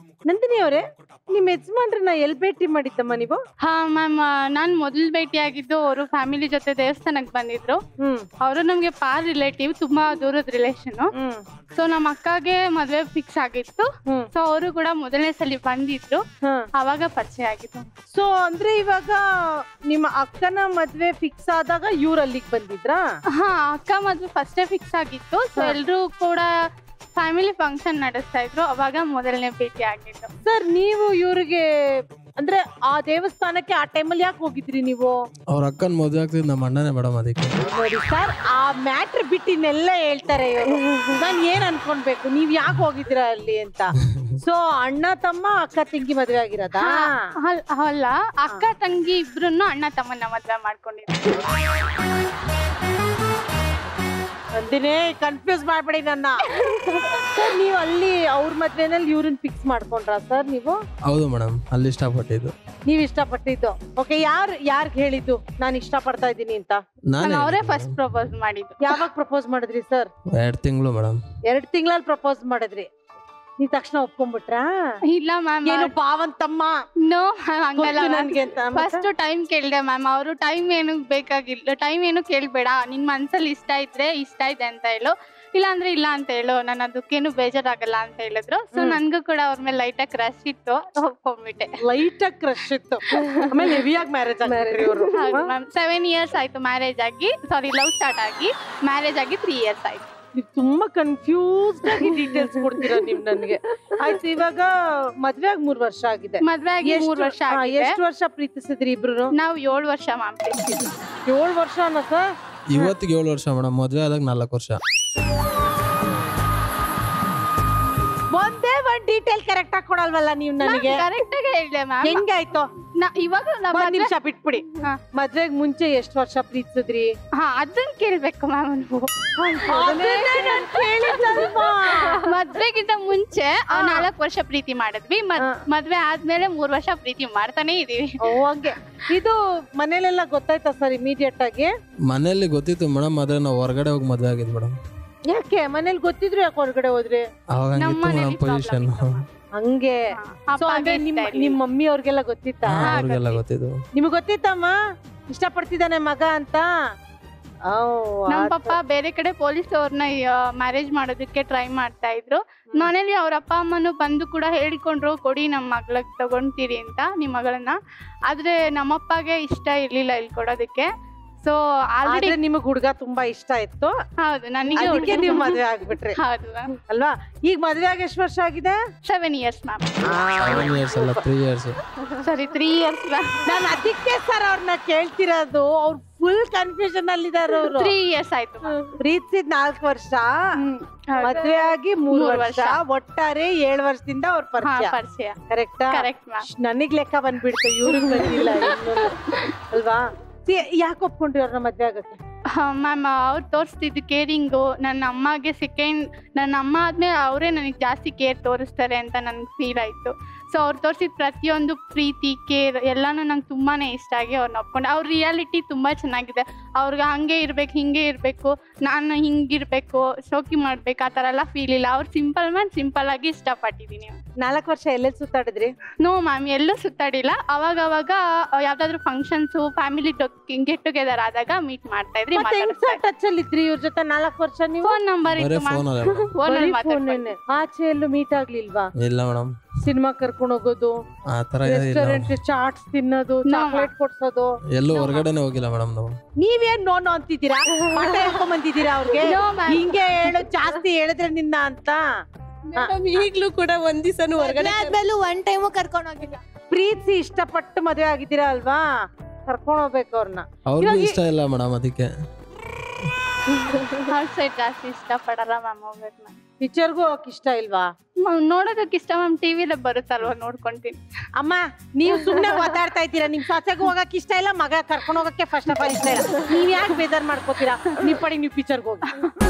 ನಂದಿನಿ ಅವರೇ ನಿಮ್ ಯಜಮಾನ್ರನ್ನ ಎಲ್ ಭೇಟಿ ಮಾಡಿದ್ದಮ್ಮ ನೀವು ಹಾ ಮ್ಯಾಮ್ ನಾನ್ ಮೊದಲು ಭೇಟಿಯಾಗಿದ್ದು ಅವರು ಫ್ಯಾಮಿಲಿ ಜೊತೆ ದೇವಸ್ಥಾನಕ್ಕೆ ಬಂದಿದ್ರು ಹ್ಮ್ ಅವರು ನಮ್ಗೆ ಪಾರ್ ರಿಲೇಟಿವ್ ತುಂಬಾ ದೂರದ ರಿಲೇಷನ್ ಹ್ಮ್ ಸೊ ನಮ್ಮ ಅಕ್ಕಗೆ ಮದ್ವೆ ಫಿಕ್ಸ್ ಆಗಿತ್ತು ಹ್ಮ್ ಸೊ ಅವರು ಕೂಡ ಮೊದಲನೇ ಸಲ ಬಂದಿದ್ರು ಹಾ ಅವಾಗ ಪರಿಚಯ ಆಗಿತ್ತು ಸೊ ಅಂದ್ರೆ ಇವಾಗ ನಿಮ್ಮ ಅಕ್ಕನ ಮದ್ವೆ ಫಿಕ್ಸ್ ಆದಾಗ ಇವ್ರ ಅಲ್ಲಿಗೆ ಬಂದಿದ್ರಾ ಹಾ ಅಕ್ಕ ಮದ್ವೆ ಫಸ್ಟೇ ಫಿಕ್ಸ್ ಆಗಿತ್ತು ಸೊ ಹಾ. ಎಲ್ರು ಕೂಡ ಫ್ಯಾಮಿಲಿ ಫಂಕ್ಷನ್ ನಡೆಸ್ತಾ ಇದ್ರು ಅವಾಗ ಮೊದಲನೇ ಭೇಟಿ ಆಗಿದ್ದು ಸರ್ ನೀವು ಇವ್ರಿಗೆ ಅಂದ್ರೆ ಆ ದೇವಸ್ಥಾನಕ್ಕೆ ಆ ಟೈಮಲ್ಲಿ ಯಾಕೆ ಹೋಗಿದ್ರಿ ನೀವು ಅವ್ರ ಅಕ್ಕನ ಮದುವೆ ಆಗ್ತಿದ್ದು ನಮ್ಮ ಅಣ್ಣನೇ ಮೇಡಮ್ ಅದಕ್ಕೆ ನೋಡಿ ಸರ್ ಆ ಮ್ಯಾಟ್ರ್ ಬಿಟ್ಟಿನೆಲ್ಲ ಹೇಳ್ತಾರೆ ಇವರು ನಾನ್ ಏನ್ ಅನ್ಕೊಳ್ಬೇಕು ನೀವ್ ಯಾಕೆ ಹೋಗಿದ್ರ ಅಲ್ಲಿ ಅಂತ ಸೊ ಅಣ್ಣ ತಮ್ಮ ಅಕ್ಕ ತಂಗಿ ಮದ್ವೆ ಆಗಿರೋದಾ ಅಲ್- ಅಲ್ಲ ಅಕ್ಕ ತಂಗಿ ಇಬ್ರು ಅಣ್ಣ ತಮ್ಮನ್ನ ಮದ್ವೆ ಮಾಡ್ಕೊಂಡಿದ್ರು ಅಂದಿನೇ ಕನ್ಫ್ಯೂಸ್ ಮಾಡ್ಬೇಡಿ ನನ್ನ ಸರ್ ನೀವು ಅಲ್ಲಿ ಅವ್ರ ಮದ್ವೆನಲ್ಲಿ ಇವ್ರನ್ನ ಫಿಕ್ಸ್ ಮಾಡ್ಕೊಂಡ್ರಾ ಸರ್ ನೀವು ಹೌದು ಮೇಡಮ್ ಅಲ್ಲಿ ಇಷ್ಟಪಟ್ಟಿದ್ದು ನೀವ್ ಇಷ್ಟಪಟ್ಟಿದ್ದು ಓಕೆ ಯಾರ್ ಯಾರ್ಗ್ ಹೇಳಿದ್ದು ನಾನು ಇಷ್ಟ ಪಡ್ತಾ ಇದ್ದೀನಿ ಅಂತ ನಾನೇ ಅವರೇ ಫಸ್ಟ್ ಪ್ರಪೋಸ್ ಮಾಡಿದ್ದು ಯಾವಾಗ ಪ್ರಪೋಸ್ ಮಾಡಿದ್ರಿ ಸರ್ ಎರಡು ತಿಂಗಳು ಮೇಡಮ್ ಎರಡ್ ತಿಂಗಳಲ್ಲಿ ಪ್ರಪೋಸ್ ಮಾಡಿದ್ರಿ ನೀವ್ ತಕ್ಷಣ ಒಪ್ಕೊಂಡ್ಬಿಟ್ರಾ ಇಲ್ಲ ಮ್ಯಾಮ್ ಏನು ಭಾವನ್ ತಮ್ಮ ನೋ ಹಂಗಲ್ಲ ಗೊತ್ತು ನನ್ಗೆ ಅಂತ ಮತ್ತೆ? ಫಸ್ಟ್ ಟೈಮ್ ಕೇಳ್ದೆ ಮ್ಯಾಮ್ ಅವರು ಟೈಮ್ ಏನು ಬೇಕಾಗಿಲ್ಲ ಟೈಮ್ ಏನು ಕೇಳ್ಬೇಡ ನಿನ್ ಮನ್ಸಲ್ಲಿ ಇಷ್ಟ ಇದ್ರೆ ಇಷ್ಟ ಇದೆ ಅಂತ ಹೇಳು ಇಲ್ಲ ಅಂದ್ರೆ ಇಲ್ಲ ಅಂತ ಹೇಳು ನಾನು ಅದಕ್ಕೇನು ಬೇಜಾರಾಗಲ್ಲ ಅಂತ ಹೇಳಿದ್ರು ಸೊ ಹ್ಮ್. ನನ್ಗೂ ಕೂಡ ಅವ್ರ ಮೇಲೆ ಲೈಟ್ ಆಗಿ ಕ್ರಶ್ ಇತ್ತು ಒಪ್ಕೊಂಡ್ಬಿಟ್ಟೆ ಲೈಟ್ ಆಗಿ ಕ್ರಶ್ ಇತ್ತು ಆಮೇಲೆ ಹೆವಿಯಾಗಿ ಮ್ಯಾರೇಜ್ ಆಗಿದ್ರಿ ಇವರು ಹೌದು ಮ್ಯಾಮ್ ಸೆವೆನ್ ಇಯರ್ಸ್ ಆಯ್ತು ಮ್ಯಾರೇಜ್ ಆಗಿ ಸಾರಿ ಲವ್ ಸ್ಟಾರ್ಟ್ ಆಗಿ ಮ್ಯಾರೇಜ್ ಆಗಿ ತ್ರೀ ಇಯರ್ಸ್ ಆಯ್ತು ನೀವು ತುಂಬಾ ಕನ್ಫ್ಯೂಸ್ಡ್ ಆಗಿ ಡೀಟೇಲ್ಸ್ ಕೊಡ್ತೀರಾ ನೀವ್ ನನ್ಗೆ ಆಯ್ತು ಇವಾಗ ಮದ್ವೆ ಆಗಿ ಮೂರ್ ವರ್ಷ ಆಗಿದೆ ಮದ್ವೆ ಆಗಿ ಎಷ್ಟು- ಮೂರ್ ವರ್ಷ ಹಾ, ಆಗಿದೆ ಎಷ್ಟು ವರ್ಷ ಪ್ರೀತಿಸಿದ್ರಿ ಇಬ್ರು ನಾವು ಏಳು ವರ್ಷ ಮ್ಯಾಮ್ ಏಳು ವರ್ಷ ಸರ್ ಇವತ್ತಿಗೆ ಏಳು ವರ್ಷ ಮೇಡಮ್ ಮದುವೆ ಆದಾಗ ನಾಲ್ಕು ವರ್ಷ ಒಂದೇ ಒಂದ್ ಡೀಟೇಲ್ ಕರೆಕ್ಟ್ ಆಗಿ ಕೊಡಲ್ವಲ್ಲ ನೀವ್ ನನಗೆ ಕರೆಕ್ಟ್ ಆಗಿ ಹೇಳ್ದೆ ಮ್ಯಾಮ್ ಹೆಂಗಾಯ್ತು ಇವಾಗ ನಮ್ಮ ಒಂದ್ ನಿಮಿಷ ಬಿಟ್ಬಿಡಿ ಹಾ. ಮದ್ವೆಗ್ ಮುಂಚೆ ಎಷ್ಟ್ ವರ್ಷ ಪ್ರೀತಿಸಿದ್ರಿ ಹಾ ಅದನ್ನ ಕೇಳ್ಬೇಕು ಮ್ಯಾಮ್ ನೀವು ಅದನ್ನೇ ನಾನ್ ಕೇಳಿದ್ದಲ್ವಾ? ಮದ್ವೆಗಿಂತ ಮುಂಚೆ ಹಾ. ನಾಲ್ಕು ವರ್ಷ ಪ್ರೀತಿ ಮಾಡಿದ್ವಿ ಮದ್- ಹಾ. ಮದ್ವೆ ಆದ್ಮೇಲೆ ಮೂರ್ ವರ್ಷ ಪ್ರೀತಿ ಮಾಡ್ತಾನೆ ಇದೀವಿ ಓ ಹಂಗೆ ಇದು ಮನೇಲೆಲ್ಲ ಗೊತ್ತಾಯ್ತಾ ಸರ್ ಇಮಿಡಿಯೇಟ್ ಆಗಿ ಮನೆಯಲ್ಲಿ ಗೊತ್ತಿತ್ತು ಮೇಡಮ್ ಆದ್ರೆ ನಾವು ಹೊರಗಡೆ ಹೋಗಿ ಮದುವೆ ಆಗಿದ್ದು ಮೇಡಮ್ ಯಾಕೆ ಮನೇಲಿ ಗೊತ್ತಿದ್ರು ಯಾಕೆ ಹೊರಗಡೆ ಹೋದ್ರಿ ಅವಾಗ ನಮ್ಮ ಹಂಗಿತ್ತು ಮೇಡಮ್ ಮನೇಲಿ ಪೊಸಿಷನ್ problem ಹಂಗೆ ಹಾ, ಸೊ ಅಪ್ಪಗೆ ಅಂದ್ರೆ ಇಷ್ಟ ನಿಮ್ ಇರ್ಲಿಲ್ಲ. ನಿಮ್ ಮಮ್ಮಿ ಅವ್ರಿಗೆಲ್ಲ ಗೊತ್ತಿತ್ತಾ ಅವ್ರಿಗೆಲ್ಲ ಗೊತ್ತಿದ್ದು ನಿಮ್ಗ್ ಗೊತ್ತಿತ್ತಮ್ಮ ಇಷ್ಟ ಪಡ್ತಿದ್ದಾನೆ ಮಗ ಅಂತ ಓ, ನಮ್ ಆ ಪಪ್ಪ ಬೇರೆ ಕಡೆ ಪೊಲೀಸ್ ಅವ್ರನ್ನ ಮ್ಯಾರೇಜ್ ಮಾಡೋದಕ್ಕೆ ಟ್ರೈ ಮಾಡ್ತಾ ಇದ್ರು ಮನೇಲಿ ಅವ್ರ ಅಪ್ಪ ಅಮ್ಮನು ಬಂದು ಕೂಡ ಹೇಳಿಕೊಂಡ್ರು ಕೊಡಿ ನಮ್ಮ ಮಗ್ಳಗ್ ತಗೊಂತೀರಿ ಅಂತ ನಿಮ್ ಮಗಳನ್ನ ಆದ್ರೆ ನಮ್ಮಪ್ಪಗೆ ಇಷ್ಟ ಇರ್ಲಿಲ್ಲ ಇಲ್ಲಿ ಕೊಡೋದಕ್ಕೆ ಸೊ ಆಲ್ರೆಡಿ ಆದ್ರೆ ನಿಮಗ್ ಹುಡ್ಗ ತುಂಬಾ ಇಷ್ಟ ಇತ್ತು ಹೌದು ನನಗೆ ಅದಕ್ಕೆ ನೀವು ಮದ್ವೆ ಆಗ್ಬಿಟ್ರಿ ಹೌದು ಮ್ಯಾಮ್ ಅಲ್ವಾ ಈಗ ಮದ್ವೆ ಆಗಿ ಎಷ್ಟು ವರ್ಷ ಆಗಿದೆ seven years ma'am seven years ಅಲ್ಲ ತ್ರೀ ಇಯರ್ಸ್ ಸರಿ ತ್ರೀ ಇಯರ್ಸ್ ಮ್ಯಾಮ್ ನಾನು ಅದಕ್ಕೆ ಸರ್ ಅವ್ರನ್ನ ಕೇಳ್ತಿರೋದು ಅವ್ರು ಫುಲ್ ಕನ್ಫ್ಯೂಷನ್ ಅಲ್ಲಿ ಇದಾರೆ ಅವರು ತ್ರೀ ಇಯರ್ಸ್ ಆಯ್ತು ma'am. ಪ್ರೀತಿಸಿದ್ ನಾಲ್ಕು ವರ್ಷ ಹ್ಮ್. ಹೌದು. ಮದ್ವೆ ಆಗಿ ಮೂರ್ ಮೂರ್ ವರ್ಷ ವರ್ಷ. ಒಟ್ಟಾರೆ ಏಳ್ ವರ್ಷದಿಂದ ಅವ್ರ ಹಾ ಪರಿಚಯ ಪರಿಚಯ ಕರೆಕ್ಟಾ ಕರೆಕ್ಟ್ ಮ್ಯಾಮ್ ನನಗ್ ಲೆಕ್ಕ ಬಂದ್ಬಿಡ್ತು ಇವ್ರಿಗೆ ಬಂದಿಲ್ಲ ಇನ್ನೂನು. ಅಲ್ವಾ ಯಾಕೆ ಒಪ್ಕೊಂಡ್ರಿ ಅವ್ರನ್ನ ಮದ್ವೆ ಆಗಕ್ಕೆ ಮ್ಯಾಮ್ ಅವ್ರು ತೋರಿಸ್ತಿದ್ದು ಕೇರಿಂಗು ನನ್ನ ಅಮ್ಮಗೆ ಸೆಕೆಂಡ್ ನನ್ನ ಅಮ್ಮ ಆದ್ಮೇಲೆ ಅವರೇ ನನಗೆ ಜಾಸ್ತಿ ಕೇರ್ ತೋರಿಸ್ತಾರೆ ಅಂತ ನನ್ಗೆ ಫೀಲ್ ಆಯ್ತು ಸೊ ಅವ್ರು ತೋರಿಸಿದ ಪ್ರತಿಯೊಂದು ಪ್ರೀತಿ ಕೇರ್ ಎಲ್ಲಾನು ನಂಗೆ ತುಂಬಾನೇ ಇಷ್ಟ ಆಗಿ ಅವ್ರನ್ನ ಒಪ್ಕೊಂಡು ಅವ್ರ ರಿಯಾಲಿಟಿ ತುಂಬಾ ಚೆನ್ನಾಗಿದೆ ಅವ್ರಿಗೆ ಹಂಗೆ ಇರ್ಬೇಕು ಹಿಂಗೆ ಇರಬೇಕು ನಾನು ಹಿಂಗಿರ್ಬೇಕು ಶೋಕಿ ಮಾಡ್ಬೇಕು ಆ ಥರ ಎಲ್ಲ ಫೀಲ್ ಇಲ್ಲ ಅವ್ರು ಸಿಂಪಲ್ ಮ್ಯಾನ್ ಸಿಂಪಲ್ ಆಗಿ ಇಷ್ಟಪಟ್ಟಿದ್ದೀನಿ ನಾಲ್ಕು ವರ್ಷ ಎಲ್ಲೆಲ್ಲಿ ಸುತ್ತಾಡಿದ್ರಿ ನೋ ಮ್ಯಾಮ್ ಎಲ್ಲೂ ಸುತ್ತಾಡಿಲ್ಲ ಅವಾಗ ಅವಾಗ ಯಾವ್ದಾದ್ರು ಫಂಕ್ಷನ್ಸು ಫ್ಯಾಮಿಲಿ ಗೆಟ್ ಟುಗೆದರ್ ಆದಾಗ ಮೀಟ್ ಮಾಡ್ತಾ ಇದ್ರಿ ಮತ್ತೆ ಹೆಂಗ್ ಸರ್ ಟಚ್ ಅಲ್ಲಿ ಇದ್ರಿ ಇವ್ರ ಜೊತೆ ನಾಲ್ಕು ವರ್ಷ ನೀವು ಫೋನ್ ನಂಬರ್ ಬರೀ ಇತ್ತು ಮ್ಯಾಮ್ ಫೋನ್ ಅಲ್ಲ ಮೇಡಮ್ ಫೋನಲ್ಲಿ ಬರೀ ಮಾತಾಡ್ಕೊಂಡು ಫೋನೇನೆ. ಆಚೆ ಎಲ್ಲೂ ಮೀಟ್ ಆಗ್ಲಿಲ್ವಾ ಇಲ್ಲ ಮೇಡಮ್ ಸಿನಿಮಾ ಕರ್ಕೊಂಡು ಹೋಗೋದು ಆ ಥರ ಇಲ್ಲ ರೆಸ್ಟೋರೆಂಟ್ ಚಾಟ್ಸ್ ತಿನ್ನೋದು No, ಚಾಕ್ಲೇಟ್ ಕೊಡ್ಸೋದು ಎಲ್ಲೂ ಹೊರಗಡೆನೆ ಹೋಗಿಲ್ಲ ಮೇಡಮ್ ನಾವು ನೀವೇನ್ ನೋ ನೋ ಅಂತಿದ್ದೀರಾ ಪಾಠ ಹೇಳ್ಕೊಂಡ್ ಬಂದಿದ್ದೀರಾ ಅವ್ರಿಗೆ No, ma'am. ಹಿಂಗೆ ಹೇಳು ಜಾಸ್ತಿ ಹೇಳಿದ್ರೆ ನಿನ್ನ ಅಂತ ಈಗ್ಲೂ ಕೂಡ ಒಂದ್ ದಿವಸನು ಹೊರಗಡೆ ಆದ್ಮೇಲೂ ಒನ್ ಟೈಮು ಕರ್ಕೊಂಡು ಹೋಗಿಲ್ಲ ಪ್ರೀತಿ ಇಷ್ಟಪಟ್ಟು ಮದುವೆ ಆಗಿದ್ದೀರಾ ಅಲ್ವಾ ಕರ್ಕೊಂಡ್ ಹೋಗ್ಬೇಕು ಅವ್ರನ್ನ ಅವ್ರಿಗೂ ಇಷ್ಟ ಇಲ್ಲ ಮೇಡಮ್ ಅದಕ್ಕೆ ಔಟ್ಸೈಡ್ ಜಾಸ್ತಿ ಇಷ್ಟಪಡಲ್ಲ ಮ್ಯಾಮ್ ಹೋಗ್ಬೇಕು ಮ್ಯಾಮ್ ಪಿಕ್ಚರ್ಗೂ ಹೋಗಕ್ ಇಷ್ಟ ಇಲ್ವಾ ನೋಡೋದಕ್ಕೆ ಇಷ್ಟ ಮ್ಯಾಮ್ ಟಿವಿಲೇ ಬರುತ್ತಲ್ವ ನೋಡ್ಕೊಂತೀನಿ ಅಮ್ಮ ನೀವು ಸುಮ್ನೆ ಓದಾಡ್ತಾ ಇದ್ದೀರಾ ನಿಮ್ ಸೊಸೆಗೂ ಹೋಗಕ್ ಇಷ್ಟ ಇಲ್ಲ ಮಗ ಕರ್ಕೊಂಡ್ ಹೋಗಕ್ಕೆ ಫಸ್ಟ್ ಆಫ್ ಆಲ್ ಇಷ್ಟ ಇಲ್ಲ ನೀವ್ ಯಾಕೆ ಬೇಜಾರ್ ಮಾಡ್ಕೋತೀರಾ ನೀವ್ ಪಡಿ ನೀವು ಪಿಕ್ಚರ್ಗೆ ಹೋಗಿ